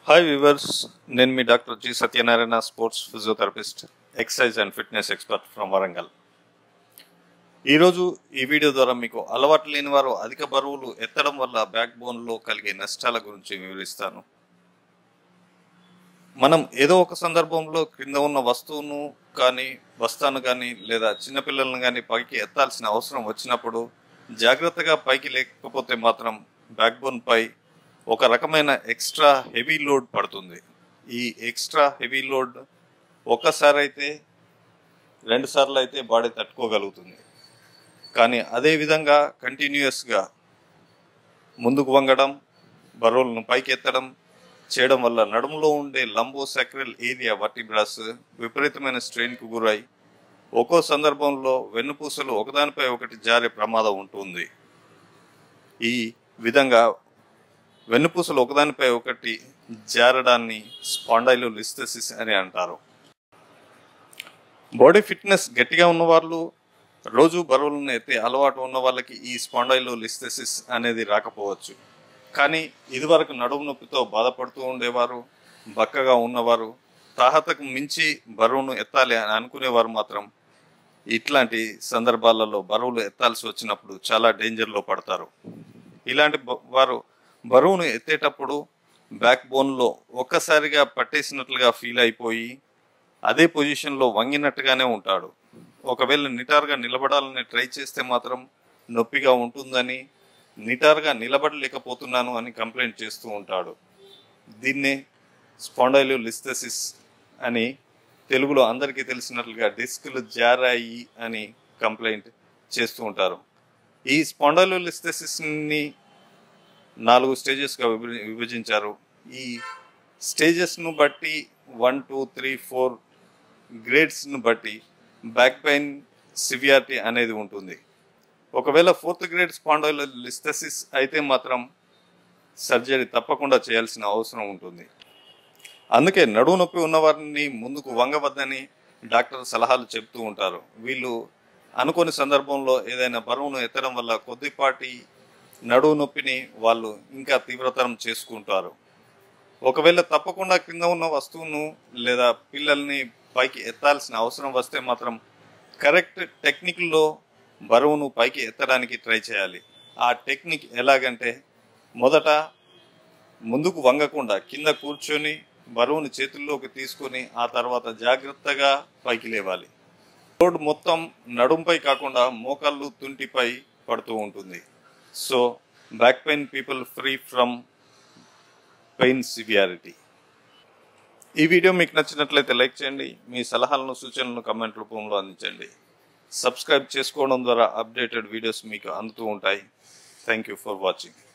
hi viewers నేను మీ doctor G Satyanarayana sports physiotherapist exercise and fitness expert from Warangal ఈరోజు ఈ వీడియో ద్వారా మీకు అలవాటు లేని వారు అధిక బరువులు ఎత్తడం వల్ల బ్యాక్ బోన్లో కలిగే నష్టాల గురించి వివరిస్తాను మనం ఏదో ఒక సందర్భంలో క్రింద ఉన్న వస్తువును కానీ వస్తాను కానీ లేదా చిన్నపిల్లలను కానీ పైకి ఎత్తాల్సిన అవసరం వచ్చినప్పుడు జాగ్రత్తగా పైకి లేకపోతే మాత్రం బ్యాక్ బోన్ పై ఒక రకమైన ఎక్స్ట్రా హెవీ లోడ్ పడుతుంది ఈ ఎక్స్ట్రా హెవీ లోడ్ ఒక్కసారి అయితే రెండు సార్లు అయితే బాడీ తట్టుకోగలుగుతుంది కానీ అదే విధంగా కంటిన్యూస్గా ముందుకు వంగడం బరువులను పైకి ఎత్తడం చేయడం వల్ల నడుములో ఉండే లంబో సాక్రల్ ఏరియా వర్టిబ్రాస్ విపరీతమైన స్ట్రెయిన్కు గురై ఒక్కో సందర్భంలో వెన్నుపూసలు ఒకదానిపై ఒకటి జారే ప్రమాదం ఉంటుంది ఈ విధంగా వెన్నుపూసలు ఒకదానిపై ఒకటి జారడాన్ని స్పాండైలో లిస్థెసిస్ అని అంటారు బాడీ ఫిట్నెస్ గట్టిగా ఉన్న వాళ్ళు రోజు బరువులను ఎత్తే అలవాటు ఉన్న వాళ్ళకి ఈ స్పాండైలో లిస్థెసిస్ అనేది రాకపోవచ్చు కానీ ఇదివరకు నడుము నొప్పితో బాధపడుతూ ఉండేవారు బక్కగా ఉన్నవారు తాహతకు మించి బరువును ఎత్తాలి అని అనుకునేవారు మాత్రం ఇట్లాంటి సందర్భాలలో బరువులు ఎత్తాల్సి వచ్చినప్పుడు చాలా డేంజర్లో పడతారు ఇలాంటి బ- వారు బరువును ఎత్తేటప్పుడు బ్యాక్ బోన్లో ఒక్కసారిగా పట్టేసినట్లుగా ఫీల్ అయిపోయి అదే పొజిషన్లో వంగినట్టుగానే ఉంటాడు ఒకవేళ నిటారుగా నిలబడాలని ట్రై చేస్తే మాత్రం నొప్పిగా ఉంటుందని నిటారుగా నిలబడలేకపోతున్నాను అని కంప్లైంట్ చేస్తూ ఉంటాడు దీన్నే స్పాండైలో లిస్థెసిస్ అని తెలుగులో అందరికీ తెలిసినట్లుగా డిస్కులు జారాయి అని కంప్లైంట్ చేస్తూ ఉంటారు ఈ స్పాండైలో లిస్థెసిస్ని నాలుగు స్టేజెస్గా విభజి- విభజించారు ఈ స్టేజెస్ను బట్టి వన్ టూ త్రీ ఫోర్ గ్రేడ్స్ను బట్టి బ్యాక్ పెయిన్ సివియారిటీ అనేది ఉంటుంది ఒకవేళ ఫోర్త్ గ్రేడ్ స్పాండోలిస్థెసిస్ అయితే మాత్రం సర్జరీ తప్పకుండా చేయాల్సిన అవసరం ఉంటుంది అందుకే నడుము నొప్పి ఉన్న వారిని ముందుకు వంగవద్దని డాక్టర్ సలహాలు చెప్తూ ఉంటారు వీళ్ళు అనుకోని సందర్భంలో ఏదైనా బరువును ఎత్తడం వల్ల కొద్దిపాటి నడువు నొప్పిని వాళ్ళు ఇంకా తీవ్రతరం చేసుకుంటారు ఒకవేళ తప్పకుండా కింద ఉన్న వస్తువును లేదా పిల్లల్ని పైకి ఎత్తాల్సిన అవసరం వస్తే మాత్రం కరెక్ట్ టెక్నిక్లో బరువును పైకి ఎత్తడానికి ట్రై చేయాలి ఆ టెక్నిక్ ఎలాగంటే మొదట ముందుకు వంగకుండా కింద కూర్చొని బరువును చేతుల్లోకి తీసుకొని ఆ తర్వాత జాగ్రత్తగా పైకి లేవాలి రోడ్ మొత్తం నడుంపై కాకుండా మోకాళ్ళు తుంటిపై పడుతూ ఉంటుంది so back pain people free from pain severity ఈ వీడియో మీకు నచ్చినట్లయితే లైక్ చేయండి మీ సలహాలను సూచనలను కమెంట్ రూపంలో అందించండి సబ్స్క్రైబ్ చేసుకోవడం ద్వారా అప్డేటెడ్ వీడియోస్ మీకు అందుతూ ఉంటాయి థ్యాంక్ యూ ఫర్ వాచింగ్